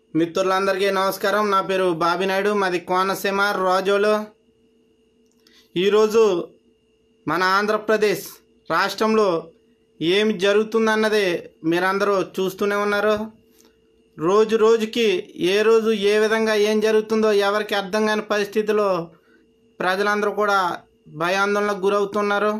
మిత్రులందరికీ నమస్కారం నా పేరు బాబీ నాయుడు మాది కోనసీమ రాజోలు ఈరోజు మన ఆంధ్రప్రదేశ్ రాష్ట్రంలో ఏమి జరుగుతుందన్నది మీరందరూ చూస్తూనే ఉన్నారు రోజు రోజుకి ఏ రోజు ఏ విధంగా ఏం జరుగుతుందో ఎవరికి అర్థం కాని పరిస్థితిలో ప్రజలందరూ కూడా భయాందోళనకు గురవుతున్నారు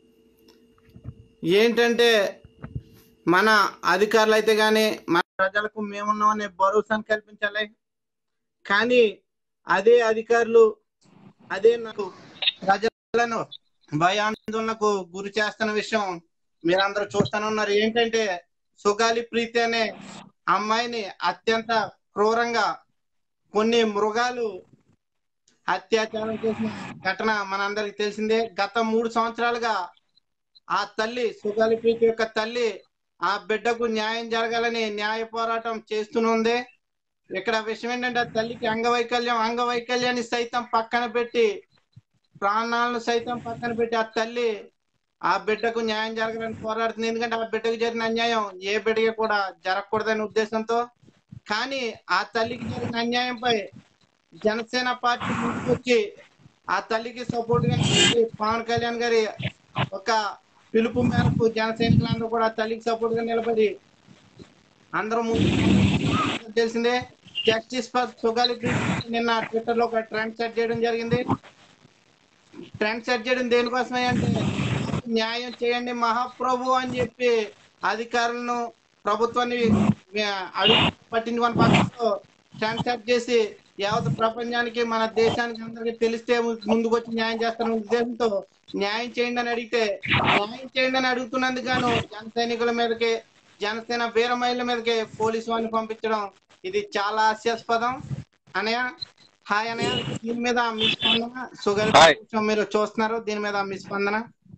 ఏంటంటే మన అధికారులు అయితే కానీ మన ప్రజలకు మేమున్నామనే భరోసాను కల్పించాలి కానీ అదే అధికారులు అదే నాకు ప్రజలను భయాందోళనకు గురి చేస్తున్న విషయం మీరందరూ చూస్తూనే ఉన్నారు ఏంటంటే సుగాలి ప్రీతి అనే అమ్మాయిని అత్యంత క్రూరంగా కొన్ని మృగాలు అత్యాచారం చేసిన ఘటన మనందరికి తెలిసిందే గత మూడు సంవత్సరాలుగా ఆ తల్లి సుగాలి ప్రీతి యొక్క తల్లి ఆ బిడ్డకు న్యాయం జరగాలని న్యాయ పోరాటం చేస్తూనే ఉంది ఇక్కడ విషయం ఏంటంటే ఆ తల్లికి అంగవైకల్యం అంగవైకల్యాన్ని సైతం పక్కన పెట్టి ప్రాణాలను సైతం పక్కన పెట్టి ఆ తల్లి ఆ బిడ్డకు న్యాయం జరగాలని పోరాడుతుంది ఎందుకంటే ఆ బిడ్డకు జరిగిన అన్యాయం ఏ బిడ్డకి కూడా జరగకూడదనే ఉద్దేశంతో కానీ ఆ తల్లికి జరిగిన అన్యాయంపై జనసేన పార్టీ ముందుకు వచ్చి ఆ తల్లికి సపోర్ట్ గా నిలిచి పవన్ కళ్యాణ్ గారి ఒక పిలుపు మేరకు జన సైనికులందరూ కూడా ఆ తల్లికి సపోర్ట్ గా నిలబడి అందరూ ముందు తెలిసిందే జస్టిస్ ఫర్ సుగాలి ప్రీతి నిన్న ట్విట్టర్ లో ఒక ట్రెండ్ సెట్ చేయడం జరిగింది ట్రెండ్ సెట్ చేయడం దేనికోసమే అంటే న్యాయం చేయండి మహాప్రభు అని చెప్పి అధికారులను ప్రభుత్వాన్ని అడుగు పట్టించుకొని పక్కతో ట్రెండ్ సెట్ చేసి యావత్ ప్రపంచానికి మన దేశానికి అందరికి తెలిస్తే ముందుకు వచ్చి న్యాయం చేస్తారన్న ఉద్దేశంతో న్యాయం చేయండి అని అడిగితే న్యాయం చేయండి అని అడుగుతున్నందుకు గాను జన సైనికుల మీదకి జనసేన వీర మహిళల మీదకి పోలీసు వారిని పంపించడం ఇది చాలా హాస్యాస్పదం అనయ్య హాయ్ అనయ్య దీని మీద మీ స్పందన సుగర్ హాయ్. మీరు చూస్తున్నారు దీని మీద మీ స్పందన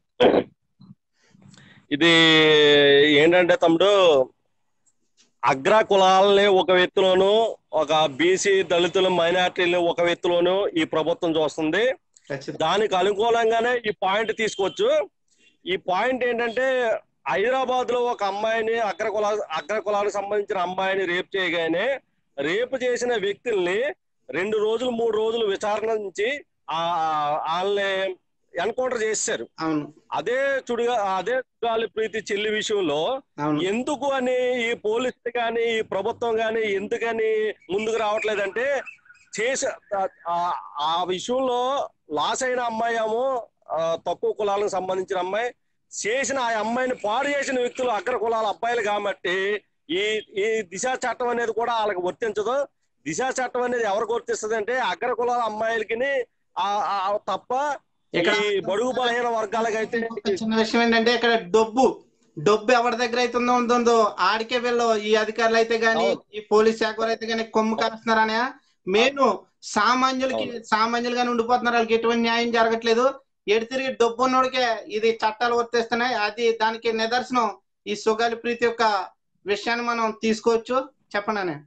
ఇది ఏంటంటే తమ్ముడు అగ్ర కులాలని ఒక వ్యక్తిలోను ఒక బీసీ దళితులు మైనార్టీలు ఒక వ్యక్తిలోను ఈ ప్రభుత్వం చూస్తుంది ఖచ్చితంగా దానికి అనుకూలంగానే ఈ పాయింట్ తీసుకోవచ్చు ఈ పాయింట్ ఏంటంటే హైదరాబాద్ లో ఒక అమ్మాయిని అగ్ర కుల అగ్ర కులానికి సంబంధించిన అమ్మాయిని రేప్ చేయగానే రేపు చేసిన వ్యక్తుల్ని రెండు రోజులు మూడు రోజులు విచారణ నుంచి ఆ వాళ్ళని ఎన్కౌంటర్ చేశారు అవును అదే చుడిగా అదే చుగాలి ప్రీతి చెల్లి విషయంలో అవును ఎందుకు అని ఈ పోలీసులు కానీ ఈ ప్రభుత్వం కానీ ఎందుకని ముందుకు రావట్లేదంటే చేసే ఆ- ఆ విషయంలో లాస్ అయిన అమ్మాయి ఏమో ఆ, తక్కువ కులాలకు సంబంధించిన అమ్మాయి చేసిన ఆ అమ్మాయిని పాడు చేసిన వ్యక్తులు అగ్ర కులాల అబ్బాయిలు కాబట్టి ఈ ఈ దిశా చట్టం అనేది కూడా వాళ్ళకి వర్తించదు దిశా చట్టం అనేది ఎవరికి వర్తిస్తుంది అంటే అగ్ర కులాల అమ్మాయిలకి తప్ప ఇక్కడ ఈ బడుగు బలహీన వర్గాలకైతే ఒక చిన్న విషయం ఏంటంటే ఇక్కడ డబ్బు డబ్బు ఎవరి దగ్గర అయితే ఉందో ఆడికే వీళ్ళు ఈ అధికారులు అయితే గాని అవును. ఈ పోలీస్ శాఖ వారు అయితే గాని కొమ్ము కాస్తున్నారనే మెయిన్ సామాన్యులకి సామాన్యులుగానే ఉండిపోతున్నారు వాళ్ళకి ఎటువంటి న్యాయం జరగట్లేదు ఎడు తిరిగి డబ్బు ఉన్నోడికే ఇది చట్టాలు వర్తిస్తున్నాయి అది దానికి నిదర్శనం ఈ సుగాలి ప్రీతి యొక్క విషయాన్ని మనం తీసుకోవచ్చు చెప్పండి అనే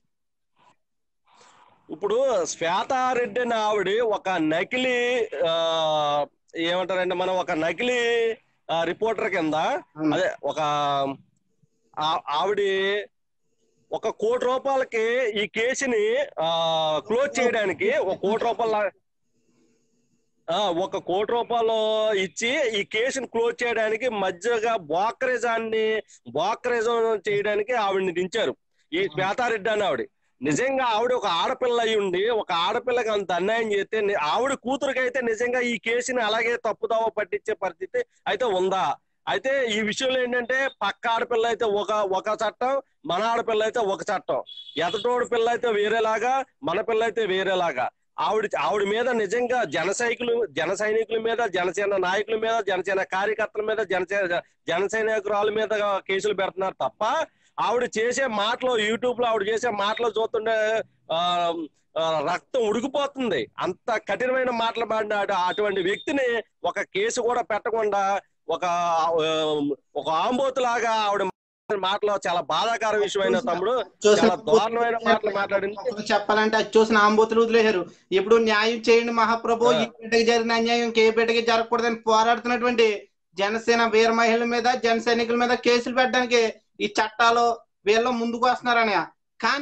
ఇప్పుడు శ్వేతారెడ్డి అనే ఆవిడ ఒక నకిలీ ఆ, ఏమంటారంటే మనం ఒక నకిలీ ఆ, రిపోర్టర్ కింద అవును. అదే ఒక ఆ- ఆవిడ ఒక కోటి రూపాయలకి ఈ కేసుని ఆ, క్లోజ్ చేయడానికి ఒక కోటి రూపాయల ఆ, ఒక కోటి రూపాయలు ఇచ్చి ఈ కేసుని క్లోజ్ చేయడానికి మధ్యగా బాకరేజాన్ని బాకరేజం చేయడానికి ఆవిడని దించారు ఈ శ్వేతారెడ్డి అని ఆవిడ నిజంగా ఆవిడ ఒక ఆడపిల్ల అయి ఉండి ఒక ఆడపిల్లకి అంత అన్యాయం చేస్తే ని- ఆవిడ కూతురికి అయితే నిజంగా ఈ కేసుని అలాగే తప్పుదావ పట్టించే పరిస్థితి అయితే ఉందా అయితే ఈ విషయంలో ఏంటంటే పక్క ఆడపిల్ల అయితే ఒక ఒక చట్టం మన ఆడపిల్ల అయితే ఒక చట్టం ఎదటోడి పిల్ల అయితే వేరేలాగా మన పిల్ల అయితే వేరేలాగా ఆవిడ ఆవిడ మీద నిజంగా జన సైకులు జన సైనికుల మీద జనసేన నాయకుల మీద జనసేన కార్యకర్తల మీద జనసేన జన సైనికురాల మీద కేసులు పెడుతున్నారు తప్ప ఆవిడ చేసే మాటలు యూట్యూబ్ లో ఆవిడ చేసే మాటలు చూస్తుంటే ఆ, ఆ, రక్తం ఉడికిపోతుంది అంత కఠినమైన మాటలు మాడిన అటు- అటువంటి వ్యక్తిని ఒక కేసు కూడా పెట్టకుండా ఒక ఆ, ఒక ఆంబోతులాగా ఆవిడ మాటలో చాలా బాధాకర విషయమైన తమ్ముడు చాలా దారుణమైన మాటలు మాట్లాడింది ఒకరు చెప్పాలంటే అది చూసిన ఆంబోతులు వదిలేశారు ఇప్పుడు న్యాయం చేయండి మహాప్రభు ఈ బిడ్డకి జరిగిన అన్యాయం ఇంకే బిడ్డకి జరగకూడదని పోరాడుతున్నటువంటి జనసేన వీర మహిళల మీద జన సైనికుల మీద కేసులు పెట్టడానికి ఈ చట్టాలు వీళ్ళు ముందుకు వస్తున్నారని కానీ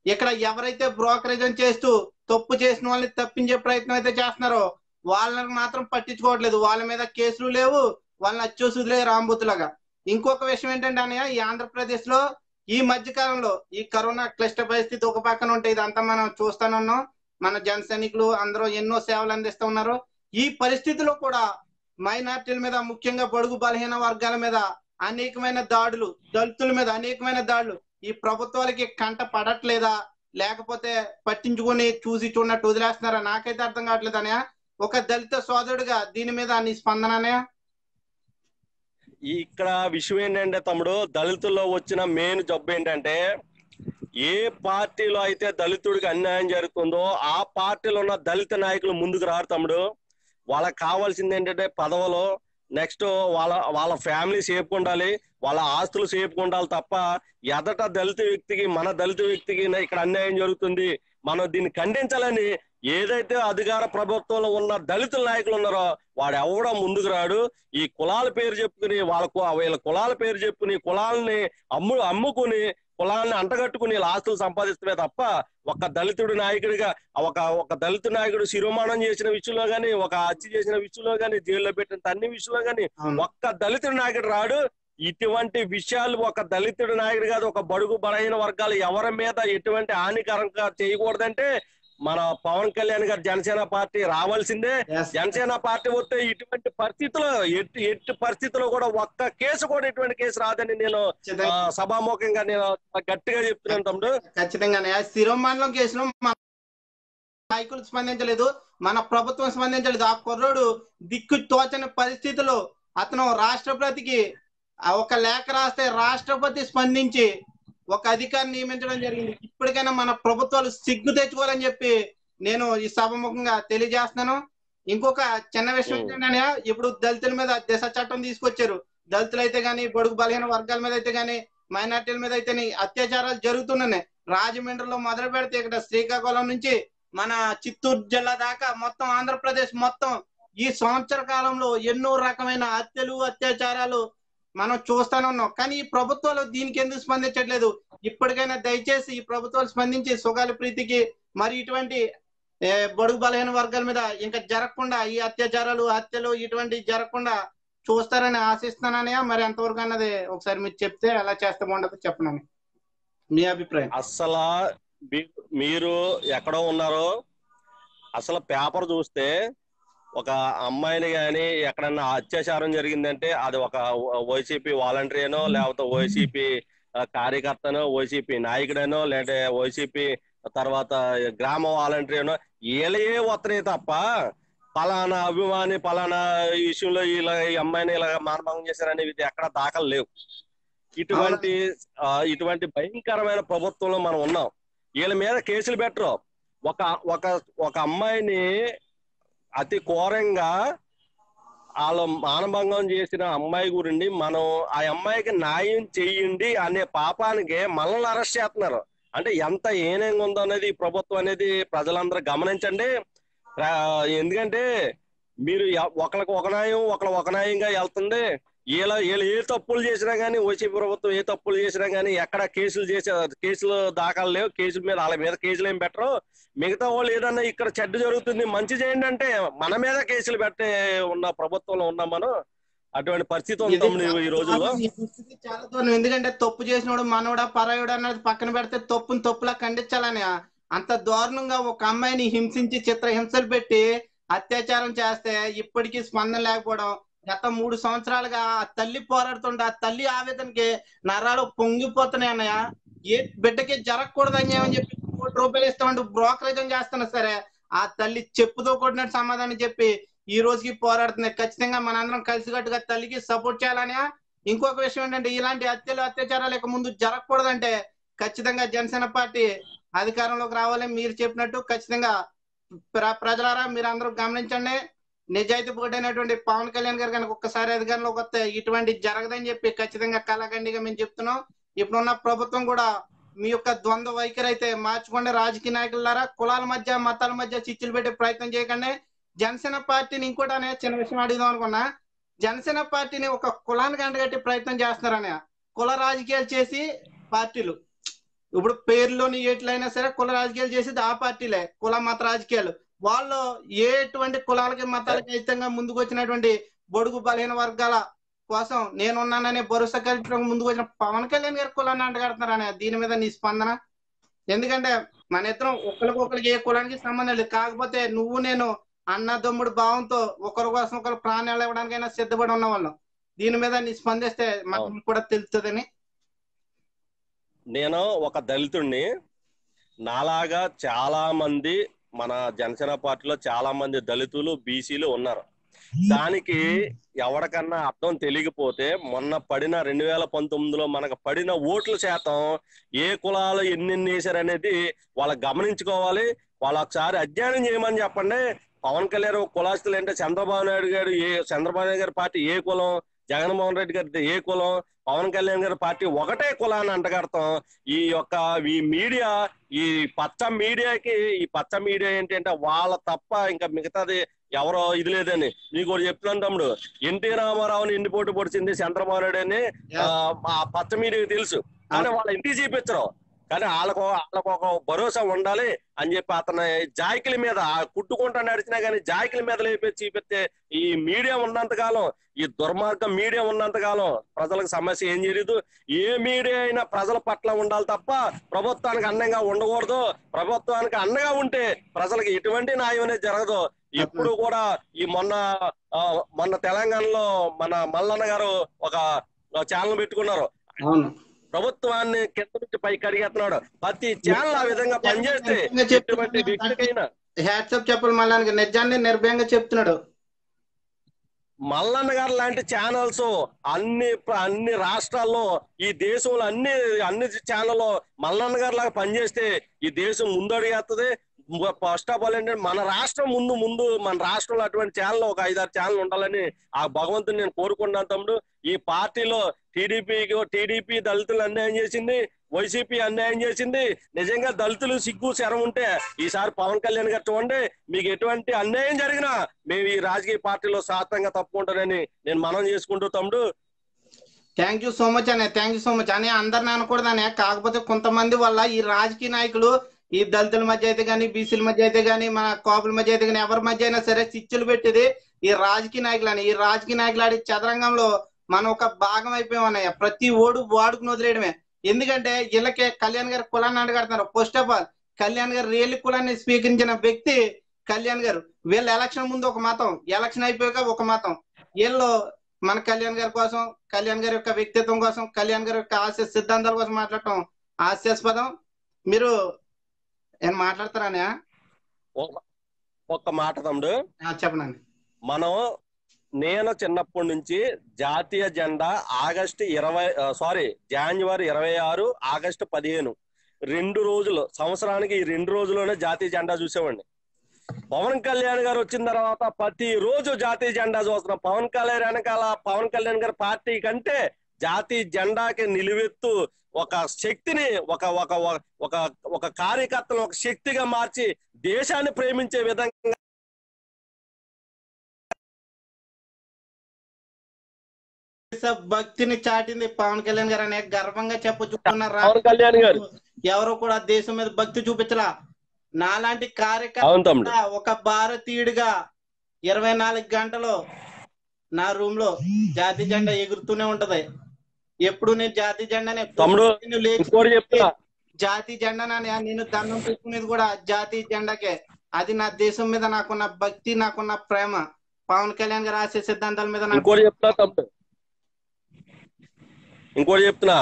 ఇక్కడ ఎవరైతే బ్రోకరేజం చేస్తూ తప్పు చేసిన వాళ్ళని తప్పించే ప్రయత్నం అయితే చేస్తున్నారో వాళ్ళని మాత్రం పట్టించుకోవట్లేదు వాళ్ళ మీద కేసులు లేవు వాళ్ళని అచ్చూసులే రాంబూతులాగా ఇంకొక విషయం ఏంటంటే అన్నయ్య ఈ ఆంధ్రప్రదేశ్ లో ఈ మధ్య కాలంలో ఈ కరోనా క్లిష్ట పరిస్థితి ఒక పక్కన ఉంటే ఇదంతా మనం చూస్తానే ఉన్నాం మన జన సైనికులు అందరూ ఎన్నో సేవలు అందిస్తూ ఉన్నారు ఈ పరిస్థితిలో కూడా మైనార్టీల మీద ముఖ్యంగా బడుగు బలహీన వర్గాల మీద అనేకమైన దాడులు దళితుల మీద అనేకమైన దాడులు ఈ ప్రభుత్వాలకి కంట పడట్లేదా లేకపోతే పట్టించుకొని చూసి చూడనట్టు వదిలేస్తున్నారా నాకైతే అర్థం కావట్లేదు అనయా ఒక దళిత సోదరుడిగా దీని మీద నీ స్పందన అనయా ఈ ఇక్కడ విషయం ఏంటంటే తమ్ముడు దళితుల్లో వచ్చిన మెయిన్ జబ్బు ఏంటంటే ఏ పార్టీలో అయితే దళితుడికి అన్యాయం జరుగుతుందో ఆ పార్టీలో ఉన్న దళిత నాయకులు ముందుకు రారు తమ్ముడు వాళ్ళకి కావాల్సింది ఏంటంటే పదవులు నెక్స్ట్ వాళ్ళ వాళ్ళ ఫ్యామిలీ సేఫ్ ఉండాలి వాళ్ళ ఆస్తులు సేఫ్ ఉండాలి తప్ప ఎదట దళిత వ్యక్తికి మన దళిత వ్యక్తికి ఇక్కడ అన్యాయం జరుగుతుంది మనం దీన్ని ఖండించాలని ఏదైతే అధికార ప్రభుత్వంలో ఉన్న దళిత నాయకులు ఉన్నారో వాడు ఎవడో ముందుకు రాడు ఈ కులాల పేరు చెప్పుకుని వాళ్ళ కు- వీళ్ళ కులాల పేరు చెప్పుకుని కులాలని అమ్ము అమ్ముకుని కులాన్ని అంటగట్టుకుని వీళ్ళ ఆస్తులు సంపాదిస్తమే తప్ప ఒక దళితుడు నాయకుడిగా ఒక ఒక దళిత నాయకుడు శిరోమానం చేసిన విషయంలో గాని ఒక హత్య చేసిన విషయంలో గాని జైల్లో పెట్టిన అన్ని విషయంలో గాని అవును. ఒక్క దళితుడు నాయకుడు రాడు ఇటువంటి విషయాలు ఒక దళితుడు నాయకుడు కాదు ఒక బడుగు బలహీన వర్గాలు ఎవరి మీద ఎటువంటి హానికరంగా చేయకూడదంటే మన పవన్ కళ్యాణ్ గారు జనసేన పార్టీ రావాల్సిందే Yes. జనసేన పార్టీ వస్తే ఇటువంటి పరిస్థితుల్లో ఎట్టి ఎట్టి పరిస్థితుల్లో కూడా ఒక్క కేసు కూడా ఇటువంటి కేసు రాదని నేను ఆ, ఖచ్చితంగా సభాముఖంగా నేను గట్టిగా చెప్తున్నాను తమ్ముడు ఖచ్చితంగానే ఆ శిరోమాన్లం కేసులో మన నాయకులు స్పందించలేదు మన ప్రభుత్వం స్పందించలేదు ఆ కుర్రోడు దిక్కు తోచని పరిస్థితిలో అతను రాష్ట్రపతికి ఆ ఒక లేఖ రాస్తే రాష్ట్రపతి స్పందించి ఒక అధికారిని నియమించడం జరిగింది ఇప్పటికైనా మన ప్రభుత్వాలు సిగ్గు తెచ్చుకోవాలని చెప్పి నేను ఈ సభముఖంగా తెలియజేస్తున్నాను ఇంకొక చిన్న విషయం Hmm. ఏంటంటే ఇప్పుడు దళితుల మీద దిశ చట్టం తీసుకొచ్చారు దళితులు అయితే గాని బడుగు బలహీన వర్గాల మీద అయితే గాని మైనార్టీల మీద అయితే అత్యాచారాలు జరుగుతున్నాయి రాజమండ్రిలో మొదలు పెడితే ఇక్కడ శ్రీకాకుళం నుంచి మన చిత్తూరు జిల్లా దాకా మొత్తం ఆంధ్రప్రదేశ్ మొత్తం ఈ సంవత్సర కాలంలో ఎన్నో రకమైన హత్యలు అత్యాచారాలు మనం చూస్తానే ఉన్నాం కానీ ఈ ప్రభుత్వాలు దీనికి ఎందుకు స్పందించట్లేదు ఇప్పటికైనా దయచేసి ఈ ప్రభుత్వాలు స్పందించి సుగాలి ప్రీతికి మరి ఇటువంటి ఏ, బడుగు బలహీన వర్గాల మీద ఇంకా జరగకుండా ఈ అత్యాచారాలు హత్యలు ఇటువంటి జరగకుండా చూస్తారని ఆశిస్తున్నానని మరి ఎంతవరకు అన్నది ఒకసారి మీరు చెప్తే ఎలా చేస్తే బాగుండదు చెప్పనని మీ అభిప్రాయం అసలు మీ- మీరు ఎక్కడో ఉన్నారో అసలు పేపర్ చూస్తే ఒక అమ్మాయిని గాని ఎక్కడన్నా అత్యాచారం జరిగిందంటే అది ఒక వైసీపీ వాలంటీర్నో లేకపోతే వైసీపీ కార్యకర్తనో వైసీపీ నాయకుడనో లేదంటే వైసీపీ తర్వాత గ్రామ వాలంటీర్నో వీళ్ళే వస్తున్నాయి తప్ప పలానా అభిమాని పలానా ఈ విషయంలో ఇలా ఈ అమ్మాయిని ఇలా మానభంగం చేశారనే ఇది ఎక్కడ దాఖలు లేవు ఇటువంటి ఆ, ఇటువంటి భయంకరమైన ప్రభుత్వంలో మనం ఉన్నాం వీళ్ళ మీద కేసులు పెట్టరు ఒక ఒక ఒక అమ్మాయిని అతి ఘోరంగా వాళ్ళు మానభంగం చేసిన అమ్మాయి గురించి మనం ఆ అమ్మాయికి న్యాయం చెయ్యండి అనే పాపానికి మనల్ని అరెస్ట్ చేస్తున్నారు అంటే ఎంత ఏనేంగా ఉందో అనేది ఈ ప్రభుత్వం అనేది ప్రజలందరూ గమనించండి ఆ, ఎందుకంటే మీరు ఎ- ఒకరికి ఒక న్యాయం ఒకరు ఒక న్యాయంగా వెళ్తుంది వీళ్ళ వీళ్ళు ఏ తప్పులు చేసినా గానీ వైసీపీ ప్రభుత్వం ఏ తప్పులు చేసినా గానీ ఎక్కడ కేసులు చేసే కేసులు దాఖలు లేవు కేసుల మీద వాళ్ళ మీద కేసులు ఏం పెట్టరు మిగతా వాళ్ళు ఏదన్నా ఇక్కడ చెడ్డ జరుగుతుంది మంచి చేయండి అంటే మన మీద కేసులు పెట్టే ఉన్న ప్రభుత్వంలో ఉన్నాం మనం అటువంటి పరిస్థితి ఉంది ఇది తమ్ముడు ఈ రోజుల్లో ఈ దుస్థితి చాలా దూరం ఎందుకంటే తప్పు చేసినోడు మనవడా పరాయుడు అన్నది పక్కన పెడితే తప్పుని తప్పులా ఖండించాలని అంత దారుణంగా ఒక అమ్మాయిని హింసించి చిత్ర హింసలు పెట్టి అత్యాచారం చేస్తే ఇప్పటికీ స్పందన లేకపోవడం గత మూడు సంవత్సరాలుగా ఆ తల్లి పోరాడుతుంటే ఆ తల్లి ఆవేదనకి నరాలు పొంగిపోతున్నాయి అన్నయ్య ఏ బిడ్డకి జరగకూడదని అని చెప్పి కోటి రూపాయలు ఇస్తామంటూ బ్రోకరేజం చేస్తున్నా సరే ఆ తల్లి చెప్పుతో కొట్టినట్టు సమాధానం చెప్పి ఈ రోజుకి పోరాడుతున్నాయి ఖచ్చితంగా మనందరం కలిసికట్టుగా తల్లికి సపోర్ట్ చేయాలని ఇంకొక విషయం ఏంటంటే ఇలాంటి హత్యలు అత్యాచారాలు ఇక ముందు జరగకూడదంటే ఖచ్చితంగా జనసేన పార్టీ అధికారంలోకి రావాలి మీరు చెప్పినట్టు ఖచ్చితంగా ప్ర- ప్రజలారా మీరు అందరూ గమనించండి నిజాయితీ పోటైనటువంటి పవన్ కళ్యాణ్ గారు కనుక ఒక్కసారి అధికారంలోకి వస్తే ఇటువంటి జరగదని చెప్పి ఖచ్చితంగా కళాఖండిగా మేము చెప్తున్నాం ఇప్పుడున్న ప్రభుత్వం కూడా మీ యొక్క ద్వంద్వ వైఖరి అయితే మార్చుకోండి రాజకీయ నాయకులారా కులాల మధ్య మతాల మధ్య చిచ్చులు పెట్టే ప్రయత్నం చేయకండి జనసేన పార్టీని ఇంకోటి అనే చిన్న విషయం అడుగుదాం అనుకున్నా జనసేన పార్టీని ఒక కులానికి అంటగట్టే ప్రయత్నం చేస్తున్నారనే కుల రాజకీయాలు చేసి పార్టీలు ఇప్పుడు పేరులోని ఎట్లయినా సరే కుల రాజకీయాలు చేసేది ఆ పార్టీలే కుల మత రాజకీయాలు వాళ్ళు ఎటువంటి కులాలకి మతాలకి అతీతంగా ముందుకు వచ్చినటువంటి బొడుగు బలహీన వర్గాల కోసం నేనున్నాననే భరోసా కల్పించడం ముందుకు వచ్చిన పవన్ కళ్యాణ్ గారి కులాన్ని అంటగడుతున్నారనే దీని మీద నీ స్పందన ఎందుకంటే మన ఇద్దరం ఒకరికొకరికి ఏ కులానికి సంబంధం లేదు కాకపోతే నువ్వు నేను అన్నదమ్ముడు భావంతో ఒకరి కోసం ఒకరు ప్రాణాలు ఇవ్వడానికైనా సిద్ధపడి ఉన్న వాళ్ళం దీని మీద నీ స్పందిస్తే మనకు కూడా తెలుస్తుందని నేను ఒక దళితుడిని నాలాగా చాలా మంది మన జనసేన పార్టీలో చాలా మంది దళితులు బీసీలు ఉన్నారు దానికి ఎవరికన్నా అర్థం తెలియకపోతే మొన్న పడిన రెండు వేల పంతొమ్మిదిలో మనకు పడిన ఓట్ల శాతం ఏ కులాలు ఎన్నెన్ని వేశారనేది వాళ్ళకి గమనించుకోవాలి వాళ్ళ ఒకసారి అధ్యయనం చేయమని చెప్పండి పవన్ కళ్యాణ్ కులాస్తులు అంటే చంద్రబాబు నాయుడు గారు ఏ చంద్రబాబు నాయుడు గారి పార్టీ ఏ కులం జగన్మోహన్ రెడ్డి గారి ఏ కులం పవన్ కళ్యాణ్ గారి పార్టీ ఒకటే కులాన్ని అంటగడతాం ఈ యొక్క ఈ మీడియా ఈ పచ్చ మీడియాకి ఈ పచ్చ మీడియా ఏంటంటే వాళ్ళ తప్ప ఇంకా మిగతాది ఎవరో ఇది లేదని మీకు ఒకటి చెప్తున్నాను తమ్ముడు ఎన్టీ రామారావుని ఎన్ని పోటీ పొడిచింది చంద్రబాబు నాయుడు అని ఆ, ఆ పచ్చ మీడియాకి తెలుసు కానీ వాళ్ళ ఇంటికి చూపించరు కానీ వాళ్ళకు వాళ్ళకు ఒక భరోసా ఉండాలి అని చెప్పి అతను జాయికిల మీద ఆ కుట్టుకుంటా నడిచినా కానీ జాయికిల మీద లేపి చూపిస్తే ఈ మీడియా ఉన్నంత కాలం ఈ దుర్మార్గం మీడియా ఉన్నంత కాలం ప్రజలకు సమస్య ఏం జరిగదు ఏ మీడియా అయినా ప్రజల పట్ల ఉండాలి తప్ప ప్రభుత్వానికి అండంగా ఉండకూడదు ప్రభుత్వానికి అండగా ఉంటే ప్రజలకు ఎటువంటి న్యాయం అనేది జరగదు ఎప్పుడు కూడా ఈ మొన్న ఆ, మొన్న తెలంగాణలో మన మల్లన్న గారు ఒక ఛానల్ పెట్టుకున్నారు అవును ప్రభుత్వాన్ని కింద నుంచి పైకి అడిగేస్తున్నాడు ప్రతి ఛానల్ ఆ విధంగా పనిచేస్తే ఎటువంటి వ్యక్తికైనా హ్యాట్సప్ చెప్పాలి మళ్ళీ నిజాన్ని నిర్భయంగా చెప్తున్నాడు మల్లన్న గారు లాంటి ఛానల్స్ అన్ని అన్ని రాష్ట్రాల్లో ఈ దేశంలో అన్ని అన్ని ఛానల్లో మల్లన్న గారు లాగా పనిచేస్తే ఈ దేశం ముందడిగేస్తుంది ఫస్ట్ ఆఫ్ ఆల్ ఏంటంటే మన రాష్ట్రం ముందు ముందు మన రాష్ట్రంలో అటువంటి ఛానల్ ఒక ఐదారు ఛానల్ ఉండాలని ఆ భగవంతుని నేను కోరుకుంటున్నాను తమ్ముడు ఈ పార్టీలో టీడీపీకి టీడీపీ దళితులు అన్యాయం చేసింది వైసీపీ అన్యాయం చేసింది నిజంగా దళితులు సిగ్గు శరం ఉంటే ఈసారి పవన్ కళ్యాణ్ గారు చూడండి మీకు ఎటువంటి అన్యాయం జరిగినా మేము ఈ రాజకీయ పార్టీలో శాతంగా తప్పుకుంటానని నేను మనం చేసుకుంటూ తమ్ముడు థ్యాంక్ యూ సో మచ్ అనే థ్యాంక్ యూ సో మచ్ అని అందరిని అనకూడదనే కాకపోతే కొంతమంది వల్ల ఈ రాజకీయ నాయకులు ఈ దళితుల మధ్య అయితే కానీ బీసీల మధ్య అయితే కానీ మన కాపుల మధ్య అయితే కానీ ఎవరి మధ్య అయినా సరే చిచ్చులు పెట్టేది ఈ రాజకీయ నాయకులని ఈ రాజకీయ నాయకులు ఆడి చదరంగంలో మనం ఒక భాగం అయిపోయామన్నయ్య ప్రతి ఓడు వాడుకుని వదిలేయడమే ఎందుకంటే వీళ్ళకే కళ్యాణ్ గారు కులాన్ని అడగడుతున్నారు first of all Kalyan garu real కులాన్ని స్వీకరించిన వ్యక్తి కళ్యాణ్ గారు వీళ్ళ ఎలక్షన్ ముందు ఒక మతం ఎలక్షన్ అయిపోయాక ఒక మతం వీళ్ళు మన కళ్యాణ్ గారి కోసం కళ్యాణ్ గారి యొక్క వ్యక్తిత్వం కోసం కళ్యాణ్ గారి యొక్క ఆశయ సిద్ధాంతాల కోసం మాట్లాడటం హాస్యాస్పదం మీరు ఏం మాట్లాడతారా ఒక- ఒక్క మాట తమ్ముడు చెప్పనండి మనం నేను చిన్నప్పటి నుంచి జాతీయ జెండా ఆగస్టు ఇరవై సారీ జాన్యువరి ఇరవై ఆరు ఆగస్టు పదిహేను రెండు రోజులు సంవత్సరానికి ఈ రెండు రోజుల్లోనే జాతీయ జెండా చూసేవాడిని పవన్ కళ్యాణ్ గారు వచ్చిన తర్వాత ప్రతి రోజు జాతీయ జెండా చూస్తున్నాం పవన్ కళ్యాణ్ వెనకాల పవన్ కళ్యాణ్ గారి పార్టీ కంటే జాతీయ జెండాకి నిలువెత్తు ఒక శక్తిని ఒక ఒక ఒక- ఒక ఒక కార్యకర్తను ఒక శక్తిగా మార్చి దేశాన్ని ప్రేమించే విధంగా భక్తిని చాటింది పవన్ కళ్యాణ్ గారు అనే గర్వంగా చెప్పొచ్చు పవన్ కళ్యాణ్ గారు ఎవరు కూడా దేశం మీద భక్తి చూపించలా నాలాంటి అవును కార్యకర్త తమ్ముడు ఒక భారతీయుడిగా ఇరవై నాలుగు గంటలు నా రూమ్ లో జాతీయ జెండా ఎగురుతూనే ఉంటది ఎప్పుడు నేను జాతీయ జెండానే తమ్ముడు, నేను లేచి ఇంకోటి చెప్తున్నా జాతీయ జెండానని నేను దండం పెట్టుకునేది కూడా జాతీయ జెండాకే అది నా దేశం మీద నాకున్న భక్తి నాకున్న ప్రేమ పవన్ కళ్యాణ్ గారు ఆశయ సిద్ధాంతాల మీద నాకు ఇంకోటి చెప్తున్నా తమ్ముడు ఇంకోటి చెప్తున్నా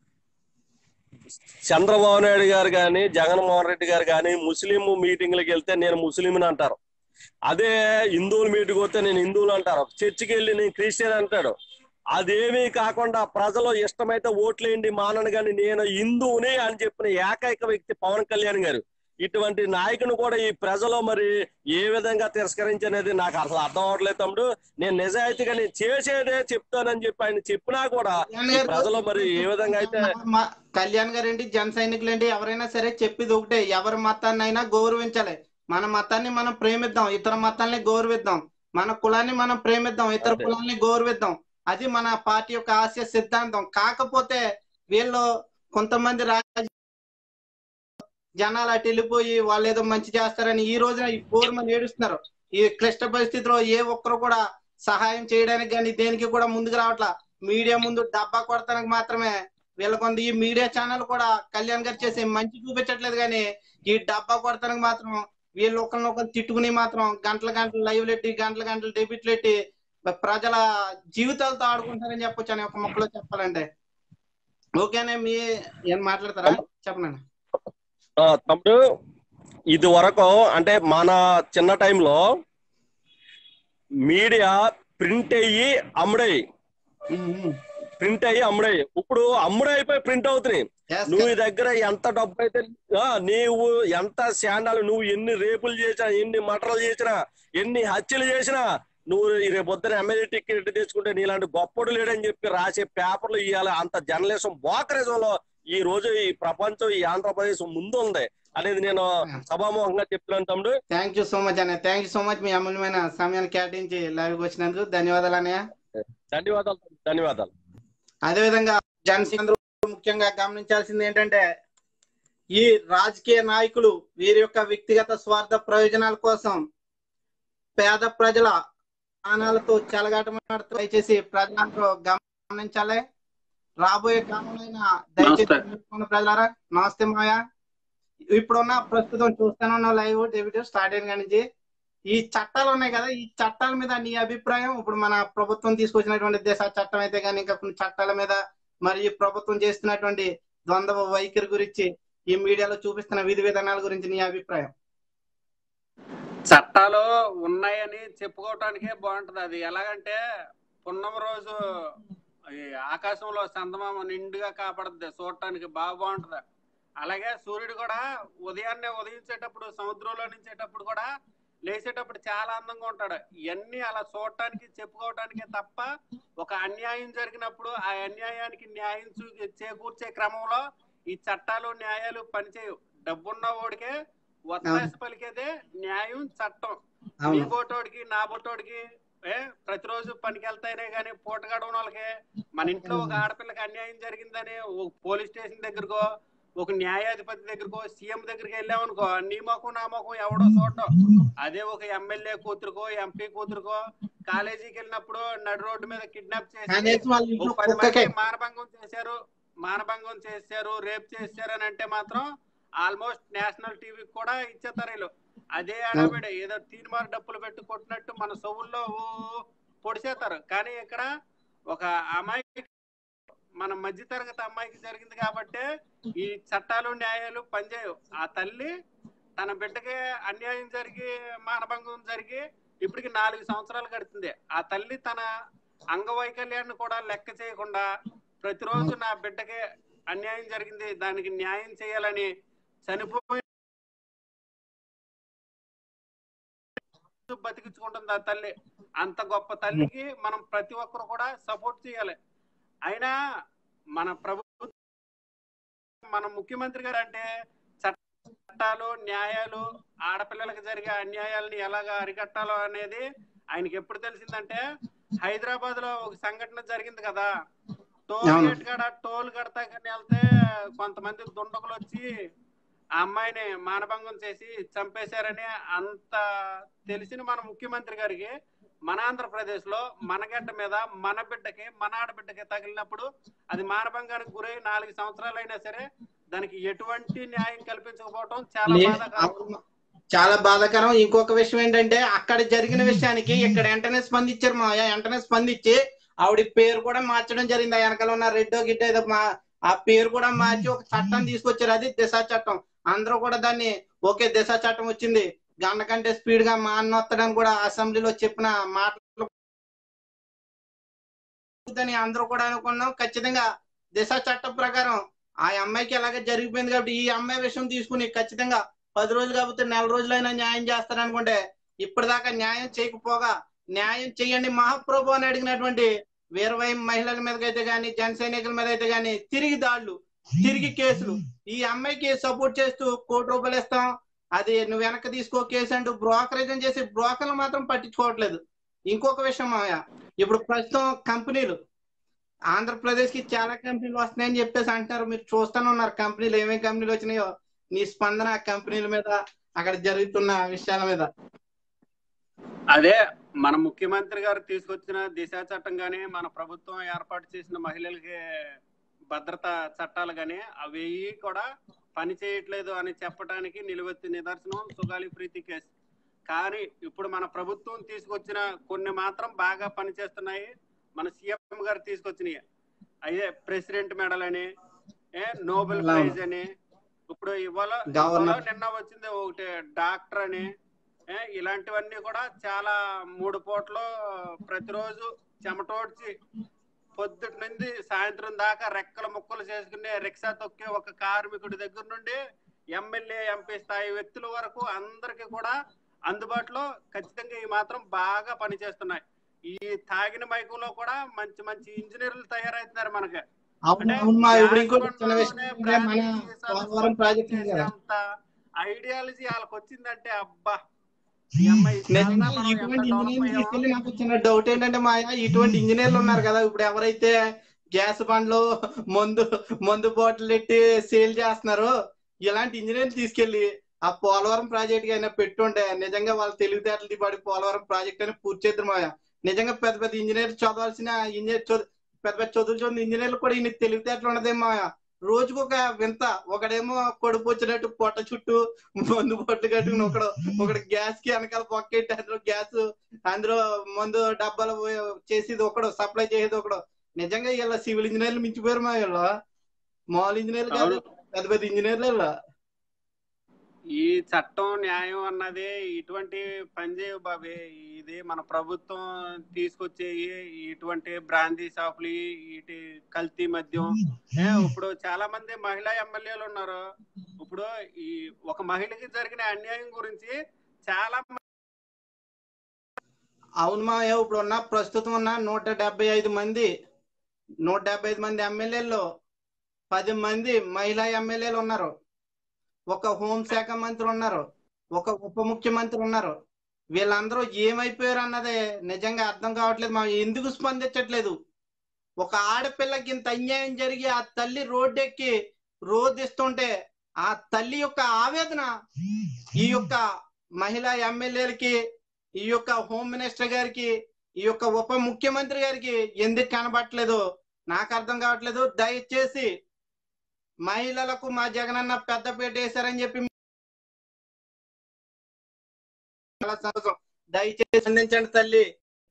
చంద్రబాబు నాయుడు గారు కానీ జగన్మోహన్ రెడ్డి గారు కానీ ముస్లిం మీటింగ్లకు వెళ్తే నేను ముస్లింని అంటారు అదే హిందువుల మీటింగ్ వస్తే నేను హిందువులు అంటారు చర్చికి వెళ్ళి నేను క్రిస్టియన్ అంటాడు అదేమీ కాకుండా ప్రజలు ఇష్టమైతే ఓట్లేండి మానను కానీ నేను హిందువుని అని చెప్పిన ఏకైక వ్యక్తి పవన్ కళ్యాణ్ గారు ఇటువంటి నాయకుని కూడా ఈ ప్రజలు మరి ఏ విధంగా తిరస్కరించనేది నాకు అసలు అర్థం అవట్లేదు తమ్ముడు నేను నిజాయితీగా నేను చేసేదే చెప్తానని చెప్పి ఆయన చెప్పినా కూడా కళ్యాణ్ ఈ గారు- ప్రజలు మరి ఏ విధంగా అయితే మా- కళ్యాణ్ గారు ఏంటి జన సైనికులు ఏంటి ఎవరైనా సరే చెప్పేది ఒకటే ఎవరి మతాన్ని అయినా గౌరవించాలి మన మతాన్ని మనం ప్రేమిద్దాం ఇతర మతాల్ని గౌరవిద్దాం మన కులాన్ని మనం ప్రేమిద్దాం ఇతర అదే. కులాన్ని గౌరవిద్దాం అది మన పార్టీ యొక్క ఆశయ సిద్ధాంతం కాకపోతే వీళ్ళు కొంతమంది రాజ జనాలు అటు వెళ్ళిపోయి వాళ్ళు ఏదో మంచి చేస్తారని ఈ రోజున ఈ పోరు మంది ఏడుస్తున్నారు ఈ క్లిష్ట పరిస్థితిలో ఏ ఒక్కరు కూడా సహాయం చేయడానికి కానీ దేనికి కూడా ముందుకు రావట్లా మీడియా ముందు డబ్బా కొడతానికి మాత్రమే వీళ్ళ కొంత ఈ మీడియా ఛానల్ కూడా కళ్యాణ్ గారు చేసే మంచి చూపించట్లేదు కానీ ఈ డబ్బా కొడతానికి మాత్రం వీళ్ళు ఒకరినొకరు తిట్టుకుని మాత్రం గంటల గంటలు లైవ్ పెట్టి గంటల గంటలు డెబిట్లు పెట్టి ప్రజల జీవితాలతో ఆడుకుంటారని చెప్పొచ్చు అని ఒక మొక్కలో చెప్పాలంటే ఓకేనే మీ ఏం మాట్లాడతారా చెప్పనండి ఆ, తమ్ముడు ఇది వరకు అంటే మన చిన్న టైంలో మీడియా ప్రింట్ అయ్యి అమ్ముడయ్యి ప్రింట్ అయ్యి అమ్ముడయ్యి ఇప్పుడు అమ్ముడైపోయి ప్రింట్ అవుతున్నాయి Yes, నువ్వు ఈ దగ్గర ఎంత డబ్బు అయితే ఆ, నీవు ఎంత శాండాలు నువ్వు ఎన్ని రేపులు చేసినా ఎన్ని మటర్లు చేసినా ఎన్ని హత్యలు చేసినా నువ్వు ఈ రేపు పొద్దున ఎమ్మెల్యే టికెట్ తెచ్చుకుంటే నీలాంటి గొప్పడు లేడని చెప్పి రాసే పేపర్లు ఇవ్వాలి అంత జర్నలిజం బోకరిజంలో ఈ రోజు ఈ ప్రపంచం ఈ ఆంధ్రప్రదేశ్ ముందు ఉంది అనేది నేను సభాముఖంగా చెప్తున్నాను తమ్ముడు థ్యాంక్ యూ సో మచ్ అన్నయ్య థ్యాంక్ యూ సో మచ్ మీ అమూల్యమైన సమయాన్ని కేటాయించి లైవ్కి వచ్చినందుకు ధన్యవాదాలు అన్నయ్య ధన్యవాదాలు ధన్యవాదాలు అదేవిధంగా జనసేన ముఖ్యంగా గమనించాల్సింది ఏంటంటే ఈ రాజకీయ నాయకులు వీరి యొక్క వ్యక్తిగత స్వార్థ ప్రయోజనాల కోసం పేద ప్రజల ప్రాణాలతో చెలగాటమాడుతూ దయచేసి ప్రజలందరూ గమనించాలి రాబోయే కాలంలో దయచేసి తెలుసుకున్న ప్రజలారా నమస్తే మాయా ఇప్పుడున్న ప్రస్తుతం చూస్తానున్న లైవ్ డెబిట్ స్టార్ట్ అయిన కాడి నుంచి ఈ చట్టాలు ఉన్నాయి కదా ఈ చట్టాల మీద నీ అభిప్రాయం ఇప్పుడు మన ప్రభుత్వం తీసుకొచ్చినటువంటి దేశ చట్టం అయితే కానీ ఇంకా కొన్ని చట్టాల మీద మరి ఈ ప్రభుత్వం చేస్తున్నటువంటి ద్వంద్వ వైఖరి గురించి ఈ మీడియాలో చూపిస్తున్న విధి విధానాల గురించి నీ అభిప్రాయం చట్టాలు ఉన్నాయని చెప్పుకోవటానికే బాగుంటది అది ఎలాగంటే పున్నమ రోజు ఈ ఆకాశంలో చందమామ నిండుగా కాపాడుద్ది చూడటానికి బాగా బాగుంటది అలాగే సూర్యుడు కూడా ఉదయాన్నే ఉదయించేటప్పుడు సముద్రంలో నుంచేటప్పుడు కూడా లేచేటప్పుడు చాలా అందంగా ఉంటాడు ఇవన్నీ అలా చూడటానికి చెప్పుకోవటానికే తప్ప ఒక అన్యాయం జరిగినప్పుడు ఆ అన్యాయానికి న్యాయం చూ- చేకూర్చే క్రమంలో ఈ చట్టాలు న్యాయాలు పనిచేయవు డబ్బున్న ఓడికే ఒత్తాస పలికేదే న్యాయం చట్టం నీ అవును బోటోడికి నా బోటోడికి ఏ ప్రతిరోజు పనికి వెళ్తాయినే గానీ పూట గడవని వాళ్ళకి మన ఇంట్లో ఒక ఆడపిల్లకి అన్యాయం జరిగిందని ఒక పోలీస్ స్టేషన్ దగ్గరకో ఒక న్యాయాధిపతి దగ్గరకో సీఎం దగ్గరికి వెళ్ళామనుకో నీ మొఖం నా మొఖం ఎవడో చూడటం అదే ఒక ఎమ్మెల్యే కూతురుకో ఎంపీ కూతురుకో కాలేజీకి వెళ్ళినప్పుడు నడు రోడ్డు మీద కిడ్నాప్ చేసి కనీసం వాళ్ళ ఓ ఇంట్లో పది కుక్కకే మంది మానభంగం చేశారు మానభంగం చేశారు రేప్ చేశారు అని అంటే మాత్రం ఆల్మోస్ట్ నేషనల్ టీవీకి కూడా ఇచ్చేస్తారు వీళ్ళు అదే అడబడి ఏదో తీన్మార్ డప్పులు పెట్టి కొట్టినట్టు మన సొవుల్లో ఊ పొడిచేస్తారు కానీ ఇక్కడ ఒక అమ్మాయికి మన మధ్య తరగతి అమ్మాయికి జరిగింది కాబట్టి ఈ చట్టాలు న్యాయాలు పనిచేయవు ఆ తల్లి తన బిడ్డకి అన్యాయం జరిగి మానభంగం జరిగి ఇప్పటికి నాలుగు సంవత్సరాలు గడుతుంది ఆ తల్లి తన అంగవైకల్యాన్ని కూడా లెక్క చేయకుండా ప్రతిరోజు నా బిడ్డకి అన్యాయం జరిగింది దానికి న్యాయం చేయాలని చనిపోయి బతికించుకుంటుంది ఆ తల్లి అంత గొప్ప తల్లికి మనం ప్రతి ఒక్కరు కూడా సపోర్ట్ చేయాలి అయినా మన ప్రభుత్వం మన ముఖ్యమంత్రి గారు అంటే చట్టాలు న్యాయాలు ఆడపిల్లలకు జరిగే అన్యాయాలని ఎలాగా అరికట్టాలో అనేది ఆయనకి ఎప్పుడు తెలిసిందంటే హైదరాబాద్ లో ఒక సంఘటన జరిగింది కదా టోల్ అవును. గేట్ కాడ టోల్ కడతా కానీ వెళ్తే కొంతమంది దుండగులు వచ్చి ఆ అమ్మాయిని మానభంగం చేసి చంపేశారని అంత తెలిసిన మన ముఖ్యమంత్రి గారికి మన ఆంధ్రప్రదేశ్ లో మన గడ్డ మీద మన బిడ్డకి మన ఆడబిడ్డకి తగిలినప్పుడు అది మానభంగానికి గురై నాలుగు సంవత్సరాలు అయినా సరే దానికి ఎటువంటి న్యాయం కల్పించకపోవడం చాలా లే- బాధాకరం అవును. చాలా బాధాకరం ఇంకొక విషయం ఏంటంటే అక్కడ జరిగిన విషయానికి ఇక్కడ వెంటనే స్పందించారు మా వెంటనే స్పందించి ఆవిడ పేరు కూడా మార్చడం జరిగింది ఆ వెనకాల ఉన్న రెడ్డో గిడ్డో ఏదో మా ఆ పేరు కూడా మార్చి ఒక చట్టం తీసుకొచ్చారు అది దిశ చట్టం అందరూ కూడా దాన్ని ఓకే దిశ చట్టం వచ్చింది గంట కంటే స్పీడ్ గా మా అన్న వస్తాడని కూడా అసెంబ్లీలో చెప్పిన మాటలు అని అందరూ కూడా అనుకున్నాం ఖచ్చితంగా దిశ చట్టం ప్రకారం ఆ అమ్మాయికి ఎలాగ జరిగిపోయింది కాబట్టి ఈ అమ్మాయి విషయం తీసుకుని ఖచ్చితంగా పది రోజులు కాకపోతే నెల రోజులైనా న్యాయం చేస్తారనుకుంటే ఇప్పటిదాకా న్యాయం చేయకపోగా న్యాయం చేయండి మహాప్రభు అని అడిగినటువంటి వీరవై మహిళల మీదకైతే గాని జన సైనికుల మీద అయితే గాని తిరిగి దాడులు తిరిగి కేసులు ఈ అమ్మాయికి సపోర్ట్ చేస్తూ కోటి రూపాయలు ఇస్తాం అది నువ్వు వెనక్కి తీసుకో కేసు అంటూ బ్రోకరేజం చేసి బ్రోకర్లు మాత్రం పట్టించుకోవట్లేదు ఇంకొక విషయం మాయ ఇప్పుడు ప్రస్తుతం కంపెనీలు ఆంధ్రప్రదేశ్ కి చాలా కంపెనీలు వస్తున్నాయని చెప్పేసి అంటున్నారు మీరు చూస్తూనే ఉన్నారు కంపెనీలు ఏమేమి కంపెనీలు వచ్చినాయో నీ స్పందన కంపెనీల మీద అక్కడ జరుగుతున్న విషయాల మీద అదే మన ముఖ్యమంత్రి గారు తీసుకొచ్చిన దిశ చట్టం గానీ మన ప్రభుత్వం ఏర్పాటు చేసిన మహిళలకి భద్రత చట్టాలు గానీ అవి కూడా పని చేయట్లేదు అని చెప్పడానికి నిలువెత్తి నిదర్శనం సుగాలి ప్రీతి కేసు కానీ ఇప్పుడు మన ప్రభుత్వం తీసుకొచ్చిన కొన్ని మాత్రం బాగా పనిచేస్తున్నాయి మన సీఎం గారు తీసుకొచ్చినాయి అదే ప్రెసిడెంట్ మెడల్ అని ఏ నోబెల్ అవును. ప్రైజ్ అని ఇప్పుడు ఇవాళ గవర్నర్. ఇవాళ నిన్న వచ్చింది ఒకటి డాక్టర్ అని ఏ, ఇలాంటివన్నీ కూడా చాలా మూడు పూటలు ప్రతిరోజు చెమటోడ్చి పొద్దుటి నుండి సాయంత్రం దాకా రెక్కల ముక్కలు చేసుకునే రిక్షా తొక్కే ఒక కార్మికుడి దగ్గర నుండి ఎమ్మెల్యే ఎంపీ స్థాయి వ్యక్తుల వరకు అందరికి కూడా అందుబాటులో ఖచ్చితంగా ఈ మాత్రం బాగా పనిచేస్తున్నాయి ఈ తాగిన మైకంలో కూడా మంచి మంచి ఇంజనీర్లు తయారవుతున్నారు మనకి అవును అవును మా ఇప్పుడు ఇంకోటి చిన్న విషయం ఏంటంటే మన పోలవరం ప్రాజెక్ట్ ఉంది కదా అంత ఐడియాలజీ వాళ్ళకి వచ్చిందంటే అబ్బా ఈ అమ్మాయి చాలా నిజంగా మనం ఎంత ఇటువంటి డెవలప్ ఇంజనీర్లు అయ్యామో. తీసుకెళ్ళి నాకు చిన్న డౌట్ ఏంటంటే మా ఇటువంటి ఇంజనీర్లు ఉన్నారు కదా ఇప్పుడు ఎవరైతే గ్యాస్ బండ్లు మందు మందు బాటిల్ పెట్టి సేల్ చేస్తున్నారో ఇలాంటి ఇంజనీర్లు తీసుకెళ్లి ఆ పోలవరం ప్రాజెక్ట్ అయినా పెట్టుంటే నిజంగా వాళ్ళ తెలివితేటలు పడి పోలవరం ప్రాజెక్ట్ అని పూర్తి చేద్దరు మా నిజంగా పెద్ద పెద్ద ఇంజనీర్ చదవాల్సిన ఇంజనీర్ చదువు పెద్ద పెద్ద చదువులు చదివిన ఇంజనీర్లు కూడా ఇన్ని తెలివితేటలు ఉన్నదేమో రోజుకు ఒక వింత ఒకడేమో కడుపు వచ్చినట్టు పొట్ట చుట్టూ మందు పొట్టు కట్టుకుని ఒకడు ఒకడు గ్యాస్ కి వెనకాల పొక్కెట్టి అందులో గ్యాస్ అందులో మందు డబ్బాలు పోయి- చేసేది ఒకడు సప్లై చేసేది ఒకడు నిజంగా ఇలా సివిల్ ఇంజనీర్లు మించిపోయారు మా వీళ్ళు మామూలు ఇంజనీర్లు కాదు అవును. పెద్ద పెద్ద ఇంజనీర్లు వీళ్ళు. ఈ చట్టం న్యాయం అన్నది ఇటువంటి పని చేయవు బాబే ఇది మన ప్రభుత్వం తీసుకొచ్చే ఇటువంటి బ్రాందీ షాపులు ఇటు కల్తీ మద్యం ఏ, ఇప్పుడు చాలా మంది మహిళా ఎమ్మెల్యేలు ఉన్నారు ఇప్పుడు ఈ ఒక మహిళకి జరిగిన అన్యాయం గురించి చాలా అవును మా ఇప్పుడు ఉన్న ప్రస్తుతం ఉన్న నూట డెబ్బై ఐదు మంది నూట డెబ్బై ఐదు మంది ఎమ్మెల్యేల్లో పది మంది మహిళా ఎమ్మెల్యేలు ఉన్నారు ఒక హోంశాఖ మంత్రి ఉన్నారు ఒక ఉప ముఖ్యమంత్రి ఉన్నారు వీళ్ళందరూ ఏమైపోయారు అన్నది నిజంగా అర్థం కావట్లేదు మా ఎందుకు స్పందించట్లేదు ఒక ఆడపిల్లకి ఇంత అన్యాయం జరిగి ఆ తల్లి రోడ్డెక్కి రోధిస్తుంటే ఆ తల్లి యొక్క ఆవేదన ఈ యొక్క మహిళా ఎమ్మెల్యేలకి ఈ యొక్క హోమ్ మినిస్టర్ గారికి ఈ యొక్క ఉప ముఖ్యమంత్రి గారికి ఎందుకు కనబట్టలేదు నాకు అర్థం కావట్లేదు దయచేసి మహిళలకు మా జగనన్న పెద్దపీట వేశారని చెప్పి చాలా సంతోషం దయచేసి స్పందించండి తల్లి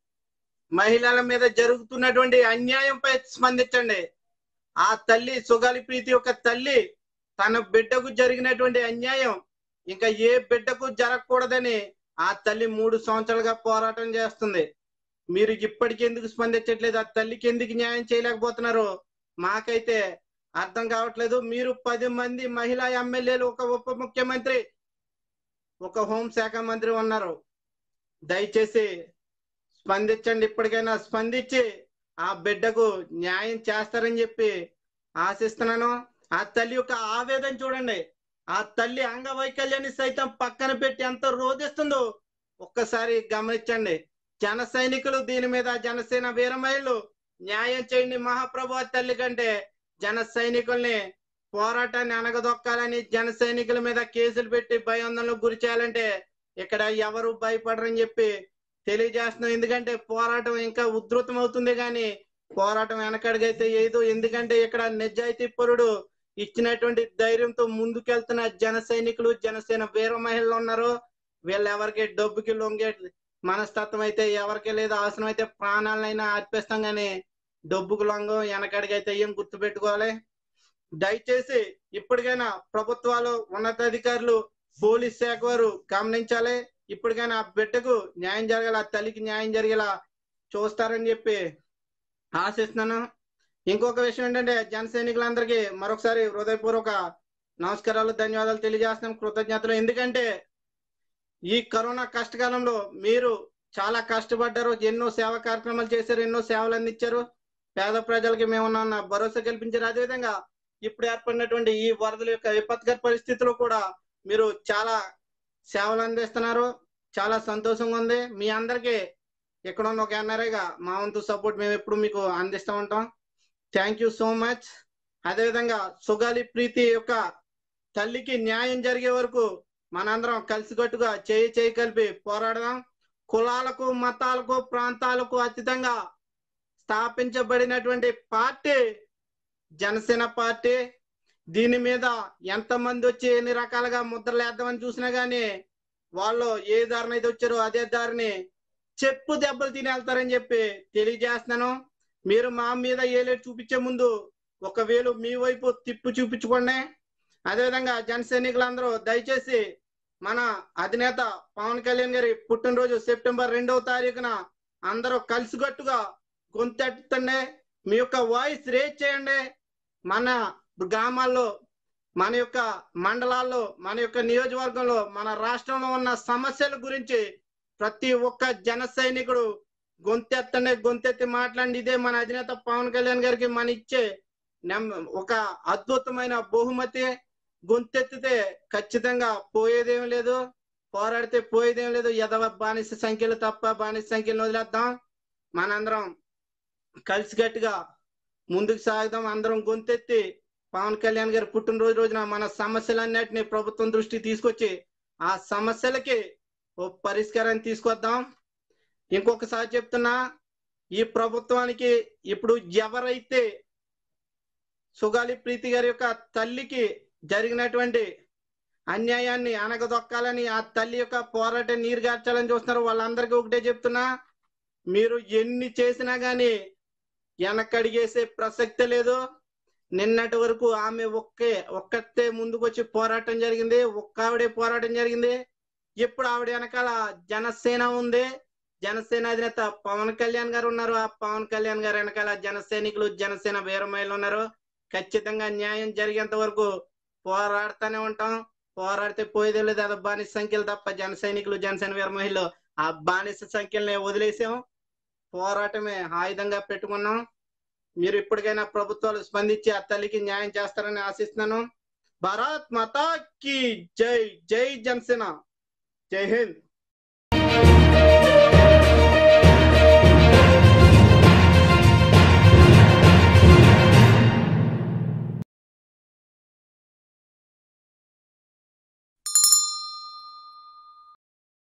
మహిళల మీద జరుగుతున్నటువంటి అన్యాయంపై స్పందించండి ఆ తల్లి సుగాలి ప్రీతి యొక్క తల్లి తన బిడ్డకు జరిగినటువంటి అన్యాయం ఇంకా ఏ బిడ్డకు జరగకూడదని ఆ తల్లి మూడు సంవత్సరాలుగా పోరాటం చేస్తుంది మీరు ఇప్పటికి ఎందుకు స్పందించట్లేదు ఆ తల్లికి ఎందుకు న్యాయం చేయలేకపోతున్నారు మాకైతే అర్థం కావట్లేదు మీరు పది మంది మహిళా ఎమ్మెల్యేలు ఒక ఉప ముఖ్యమంత్రి ఒక హోంశాఖ మంత్రి ఉన్నారు దయచేసి స్పందించండి ఇప్పటికైనా స్పందించి ఆ బిడ్డకు న్యాయం చేస్తారని చెప్పి ఆశిస్తున్నాను ఆ తల్లి యొక్క ఆవేదన చూడండి ఆ తల్లి అంగవైకల్యాన్ని సైతం పక్కన పెట్టి ఎంత రోధిస్తుందో ఒక్కసారి గమనించండి జన సైనికులు దీని మీద జనసేన వీర మహిళలు న్యాయం చేయండి మహాప్రభు ఆ తల్లి కంటే జన సైనికుల్ని పోరాటాన్ని అనగదొక్కాలని జన సైనికుల మీద కేసులు పెట్టి భయాందోళనకు గురి చేయాలంటే ఇక్కడ ఎవరు భయపడరని చెప్పి తెలియజేస్తున్నాం ఎందుకంటే పోరాటం ఇంకా ఉధృతం అవుతుంది కానీ పోరాటం వెనకడుగైతే ఏదో ఎందుకంటే ఇక్కడ నిజాయితీ పరుడు ఇచ్చినటువంటి ధైర్యంతో ముందుకెళ్తున్న జన సైనికులు జనసేన వీర మహిళలు ఉన్నారు వీళ్ళు ఎవరికి డబ్బుకి లొంగే మనస్తత్వం అయితే ఎవరికి లేదు అవసరం అయితే ప్రాణాలనైనా అర్పిస్తాం కానీ డబ్బుకు లొంగం వెనకడిగైతే ఏం గుర్తుపెట్టుకోవాలి దయచేసి ఇప్పటికైనా ప్రభుత్వాలు ఉన్నతాధికారులు పోలీస్ శాఖ వారు గమనించాలి ఇప్పటికైనా ఆ బిడ్డకు న్యాయం జరగాల ఆ తల్లికి న్యాయం జరిగేలా చూస్తారని చెప్పి ఆశిస్తున్నాను ఇంకొక విషయం ఏంటంటే జన సైనికులందరికీ మరొకసారి హృదయపూర్వక నమస్కారాలు ధన్యవాదాలు తెలియజేస్తున్నాం కృతజ్ఞతలు ఎందుకంటే ఈ కరోనా కష్టకాలంలో మీరు చాలా కష్టపడ్డారు ఎన్నో సేవా కార్యక్రమాలు చేశారు ఎన్నో సేవలు అందించారు పేద ప్రజలకి మేమున్న భరోసా కల్పించారు అదేవిధంగా ఇప్పుడు ఏర్పడినటువంటి ఈ వరదల యొక్క విపత్కర పరిస్థితుల్లో కూడా మీరు చాలా సేవలు అందిస్తున్నారు చాలా సంతోషంగా ఉంది మీ అందరికీ ఇక్కడ ఉన్న ఒక ఎన్ఆర్ఐగా మా వంతు సపోర్ట్ మేము ఎప్పుడు మీకు అందిస్తూ ఉంటాం థ్యాంక్ యూ సో మచ్ అదేవిధంగా సుగాలి ప్రీతి యొక్క తల్లికి న్యాయం జరిగే వరకు మనందరం కలిసికట్టుగా చేయి చేయి కలిపి పోరాడదాం కులాలకు మతాలకు ప్రాంతాలకు అతీతంగా స్థాపించబడినటువంటి పార్టీ జనసేన పార్టీ దీని మీద ఎంతమంది వచ్చి ఎన్ని రకాలుగా ముద్రలు వేద్దామని చూసినా గానీ వాళ్ళు ఏ దారిని అయితే వచ్చారో అదే దారిని చెప్పు దెబ్బలు తిని వెళ్తారని చెప్పి తెలియజేస్తున్నాను మీరు మా మీద ఏలేటు చూపించే ముందు ఒక వేలు మీ వైపు తిప్పు చూపించుకోండి అదేవిధంగా జన సైనికులందరూ దయచేసి మన అధినేత పవన్ కళ్యాణ్ గారి పుట్టినరోజు సెప్టెంబర్ రెండవ తారీఖున అందరూ కలిసికట్టుగా గొంతెత్తండి మీ యొక్క వాయిస్ రేజ్ చేయండి మన గ్రామాల్లో మన యొక్క మండలాల్లో మన యొక్క నియోజకవర్గంలో మన రాష్ట్రంలో ఉన్న సమస్యల గురించి ప్రతి ఒక్క జన సైనికుడు గొంతెత్తండి గొంతెత్తి మాట్లాడి ఇదే మన అధినేత పవన్ కళ్యాణ్ గారికి మన ఇచ్చే నెమ్- ఒక అద్భుతమైన బహుమతి గొంతెత్తితే ఖచ్చితంగా పోయేదేం లేదు పోరాడితే పోయేదేం లేదు ఎదవ బానిస సంఖ్యలు తప్ప బానిస సంఖ్యలు వదిలేద్దాం మనందరం కలిసికట్టుగా ముందుకు సాగుదాం అందరం గొంతెత్తి పవన్ కళ్యాణ్ గారి పుట్టినరోజు రోజున మన సమస్యలన్నిటిని ప్రభుత్వం దృష్టికి తీసుకొచ్చి ఆ సమస్యలకి ఓ పరిష్కారాన్ని తీసుకొద్దాం ఇంకొకసారి చెప్తున్నా ఈ ప్రభుత్వానికి ఇప్పుడు ఎవరైతే సుగాలి ప్రీతి గారి యొక్క తల్లికి జరిగినటువంటి అన్యాయాన్ని అనగదొక్కాలని ఆ తల్లి యొక్క పోరాటం నీరుగార్చాలని చూస్తున్నారు వాళ్ళందరికీ ఒకటే చెప్తున్నా మీరు ఎన్ని చేసినా గాని వెనకడిగేసే ప్రసక్తే లేదు నిన్నటి వరకు ఆమె ఒక్కే ఒక్కతే ముందుకు వచ్చి పోరాటం జరిగింది ఒక్క ఆవిడే పోరాటం జరిగింది ఇప్పుడు ఆవిడ వెనకాల జనసేన ఉంది జనసేన అధినేత పవన్ కళ్యాణ్ గారు ఉన్నారు ఆ పవన్ కళ్యాణ్ గారు వెనకాల జన సైనికులు జనసేన వీరమహిళలు ఉన్నారు ఖచ్చితంగా న్యాయం జరిగేంత వరకు పోరాడుతూనే ఉంటాం పోరాడితే పోయేదే లేదు అది బానిస సంఖ్యలు తప్ప జన సైనికులు జనసేన వీరమహిళలు ఆ బానిస సంఖ్యల్ని వదిలేసాం పోరాటమే ఆయుధంగా పెట్టుకున్నాం మీరు ఇప్పటికైనా ప్రభుత్వాలు స్పందించి ఆ తల్లికి న్యాయం చేస్తారని ఆశిస్తున్నాను భారత్ మాతా కి జై జై జనసేన జై హింద్